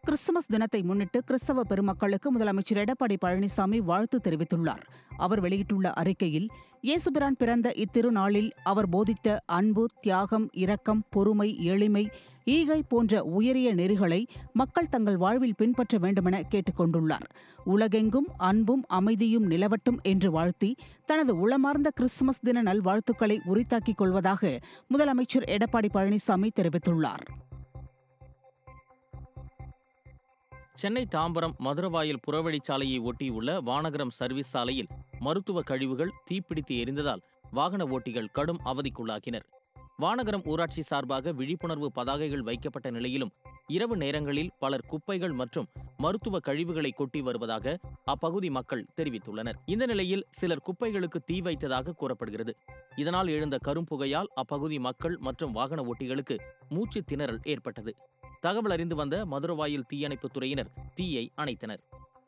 Christmas தினத்தை முன்னிட்டு கிறிஸ்தவ பெருமக்களுக்கு முதலமைச்சர் எடப்பாடி பழனிசாமி வாழ்த்து தெரிவித்துள்ளார் அவர் வெளியிட்டுள்ள அறிக்கையில் இயேசுபிரான் பிறந்த இத்திருநாளில் அவர் போதித்த அன்பு தியாகம் இரக்கம் பொறுமை எளிமை ஈகை போன்ற உயரிய நெறிகளை மக்கள் தங்கள் வாழ்வில் பின்பற்ற வேண்டுமென கேட்டுக் கொண்டுள்ளார் உலகெங்கும் அன்பும் அமைதியும் நிலவட்டும் என்று வாழ்த்தி தனது உளமார்ந்த கிறிஸ்துமஸ் தின நல்வாழ்த்துக்களை உரித்தாக்கிக் கொள்வதாக முதலமைச்சர் எடப்பாடி பழனிசாமி தெரிவித்துள்ளார் சென்னை தாம்பரம் மதுரவாயல் புறவழிச்சாலையை ஒட்டியுள்ள வானகரம் சர்வீஸ் சாலையில் மருத்துவ கழிவுகள் தீப்பிடித்து எரிந்ததால் வாகன ஓட்டிகள் கடும் அவதிக்குள்ளாகினர் வானகரம் ஊராட்சி சார்பாக விழிப்புணர்வு பதாகைகள் வைக்கப்பட்ட நிலையிலும் இரவு நேரங்களில் பலர் குப்பைகள் மற்றும் மருத்துவ கழிவுகளை கொட்டி வருவதாக அப்பகுதி மக்கள் தெரிவித்துள்ளனர் இந்த நிலையில் சிலர் குப்பைகளுக்கு தீ வைத்ததாக கூறப்படுகிறது இதனால் எழுந்த கரும்புகையால் அப்பகுதி மக்கள் மற்றும் வாகன ஓட்டிகளுக்கு மூச்சு திணறல் ஏற்பட்டது தகவல் அறிந்து வந்த மதுரவாயில் தீயணைப்புத் துறையினர் தீயை அணைத்தனர்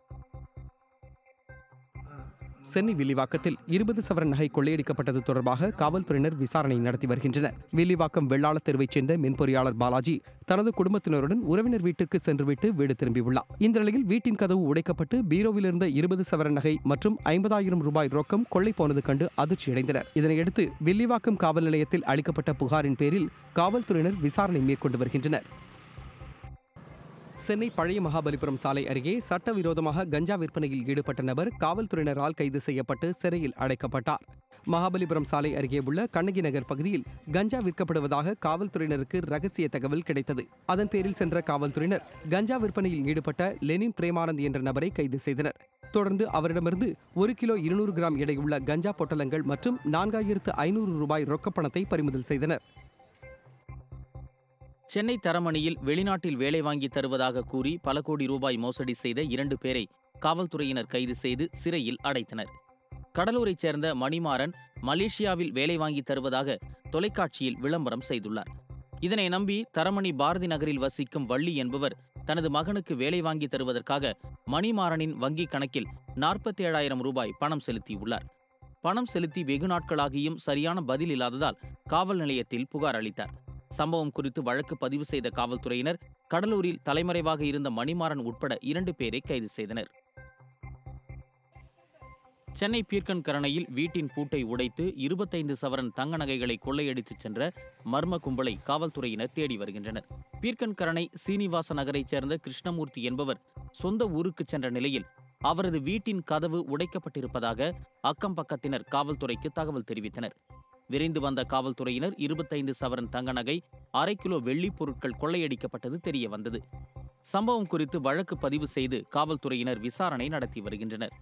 சென்னை வில்லிவாக்கத்தில் இருபது சவரன் நகை கொள்ளையடிக்கப்பட்டது தொடர்பாக காவல்துறையினர் விசாரணை நடத்தி வருகின்றனர் வில்லிவாக்கம் வெள்ளாள தெருவைச் சேர்ந்த மென்பொறியாளர் பாலாஜி தனது குடும்பத்தினருடன் உறவினர் வீட்டிற்கு சென்றுவிட்டு வீடு திரும்பியுள்ளார் இந்த நிலையில் வீட்டின் கதவு உடைக்கப்பட்டு பீரோவில் இருந்த இருபது சவரன் நகை மற்றும் ஐம்பதாயிரம் ரூபாய் ரொக்கம் கொள்ளை போனது கண்டு அதிர்ச்சியடைந்தனர் இதனையடுத்து வில்லிவாக்கம் காவல் நிலையத்தில் அளிக்கப்பட்ட புகாரின் பேரில் காவல்துறையினர் விசாரணை மேற்கொண்டு வருகின்றனர் சென்னை பழைய மகாபலிபுரம் சாலை அருகே சட்டவிரோதமாக கஞ்சா விற்பனையில் ஈடுபட்ட நபர் காவல்துறையினரால் கைது செய்யப்பட்டு சிறையில் அடைக்கப்பட்டார் மகாபலிபுரம் சாலை அருகே உள்ள கண்ணகி நகர் பகுதியில் கஞ்சா விற்கப்படுவதாக காவல்துறையினருக்கு ரகசிய தகவல் கிடைத்தது அதன் பேரில் சென்ற காவல்துறையினர் கஞ்சா விற்பனையில் ஈடுபட்ட லெனின் பிரேமானந்த் என்ற நபரை கைது செய்தனர் தொடர்ந்து அவரிடமிருந்து ஒரு கிலோ இருநூறு கிராம் எடையுள்ள கஞ்சா பொட்டலங்கள் மற்றும் நான்காயிரத்து ஐநூறு ரூபாய் ரொக்கப்பணத்தை பறிமுதல் செய்தனர் சென்னை தரமணியில் வெளிநாட்டில் வேலை வாங்கி தருவதாக கூறி பல கோடி ரூபாய் மோசடி செய்த இரண்டு பேரை காவல்துறையினர் கைது செய்து சிறையில் அடைத்தனர் கடலூரைச் சேர்ந்த மணிமாறன் மலேசியாவில் வேலை வாங்கி தருவதாக தொலைக்காட்சியில் விளம்பரம் செய்துள்ளார் இதனை நம்பி தரமணி பாரதி நகரில் வசிக்கும் வள்ளி என்பவர் தனது மகனுக்கு வேலை வாங்கி தருவதற்காக மணிமாறனின் வங்கிக் கணக்கில் நாற்பத்தி ஏழாயிரம் ரூபாய் பணம் செலுத்தியுள்ளார் பணம் செலுத்தி வெகு நாட்களாகியும் சரியான பதில் இல்லாததால் காவல் நிலையத்தில் புகார் அளித்தார் சம்பவம் குறித்து வழக்கு பதிவு செய்த காவல்துறையினர் கடலூரில் தலைமறைவாக இருந்த மணிமாறன் உட்பட இரண்டு பேரை கைது செய்தனர் சென்னை பீர்க்கன் கரணையில் வீட்டின் பூட்டை உடைத்து இருபத்தைந்து சவரன் தங்க நகைகளை கொள்ளையடித்துச் சென்ற மர்ம கும்பலை காவல்துறையினர் தேடி வருகின்றனர் பீர்க்கன் கரணை சீனிவாச நகரைச் சேர்ந்த கிருஷ்ணமூர்த்தி என்பவர் சொந்த ஊருக்கு சென்ற நிலையில் அவரது வீட்டின் கதவு உடைக்கப்பட்டிருப்பதாக அக்கம் பக்கத்தினர் காவல்துறைக்கு தகவல் தெரிவித்தனர் விரைந்து வந்த காவல்துறையினர் இருபத்தைந்து சவரன் தங்க நகை அரை கிலோ வெள்ளிப் பொருட்கள் கொள்ளையடிக்கப்பட்டது தெரிய வந்தது சம்பவம் குறித்து வழக்கு பதிவு செய்து காவல்துறையினர் விசாரணை நடத்தி வருகின்றனர்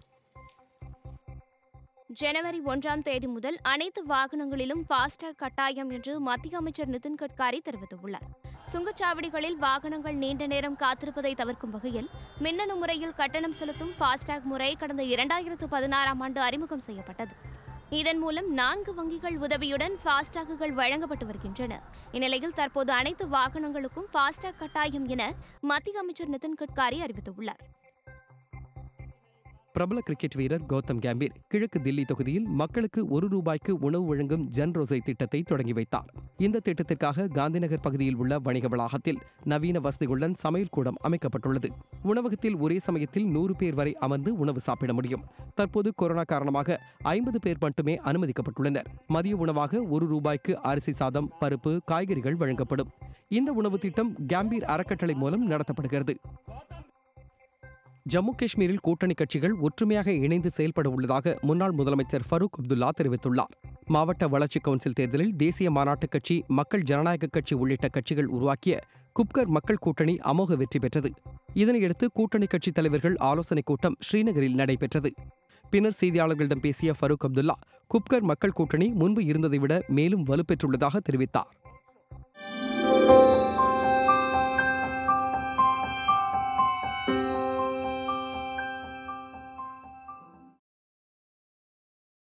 ஜனவரி ஒன்றாம் தேதி முதல் அனைத்து வாகனங்களிலும் ஃபாஸ்டாக் கட்டாயம் என்று மத்திய அமைச்சர் நிதின் கட்காரி தெரிவித்துள்ளார் சுங்கச்சாவடிகளில் வாகனங்கள் நீண்ட நேரம் காத்திருப்பதை தவிர்க்கும் வகையில் மின்னணு முறையில் கட்டணம் செலுத்தும் ஃபாஸ்டாக் முறை கடந்த இரண்டாயிரத்து பதினாறாம் ஆண்டு அறிமுகம் செய்யப்பட்டது இதன் மூலம் நான்கு வங்கிகள் உதவியுடன் ஃபாஸ்டாகுகள் வழங்கப்பட்டு வருகின்றன இந்நிலையில் தற்போது அனைத்து வாகனங்களுக்கும் ஃபாஸ்டாக் கட்டாயம் என மத்திய அமைச்சர் நிதின் கட்காரி அறிவித்துள்ளார் பிரபல கிரிக்கெட் வீரர் கௌதம் கம்பீர் கிழக்கு தில்லி தொகுதியில் மக்களுக்கு ஒரு ரூபாய்க்கு உணவு வழங்கும் ஜன் ரோசை திட்டத்தை தொடங்கி வைத்தார் இந்த திட்டத்திற்காக காந்திநகர் பகுதியில் உள்ள வணிக வளாகத்தில் நவீன வசதிகளுடன் சமையல் கூடம் அமைக்கப்பட்டுள்ளது உணவகத்தில் ஒரே சமயத்தில் நூறு பேர் வரை அமர்ந்து உணவு சாப்பிட முடியும் தற்போது கொரோனா காரணமாக ஐம்பது பேர் மட்டுமே அனுமதிக்கப்பட்டுள்ளனர் மதிய உணவாக ஒரு ரூபாய்க்கு அரிசி சாதம் பருப்பு காய்கறிகள் வழங்கப்படும் இந்த உணவு திட்டம் கேம்பீர் அறக்கட்டளை மூலம் நடத்தப்படுகிறது ஜம்மு காஷ்மீரில் கூட்டணி கட்சிகள் ஒற்றுமையாக இணைந்து செயல்பட உள்ளதாக முன்னாள் முதலமைச்சர் ஃபரூக் அப்துல்லா தெரிவித்துள்ளார் மாவட்ட வளர்ச்சி கவுன்சில் தேர்தலில் தேசிய மாநாட்டுக் கட்சி மக்கள் ஜனநாயக கட்சி உள்ளிட்ட கட்சிகள் உருவாக்கிய குப்கர் மக்கள் கூட்டணி அமோக வெற்றி பெற்றது இதனையடுத்து கூட்டணி கட்சித் தலைவர்கள் ஆலோசனைக் கூட்டம் ஸ்ரீநகரில் நடைபெற்றது பின்னர் செய்தியாளர்களிடம் பேசிய ஃபரூக் அப்துல்லா குப்கர் மக்கள் கூட்டணி முன்பு இருந்ததை விட மேலும் வலுப்பெற்றுள்ளதாக தெரிவித்தார்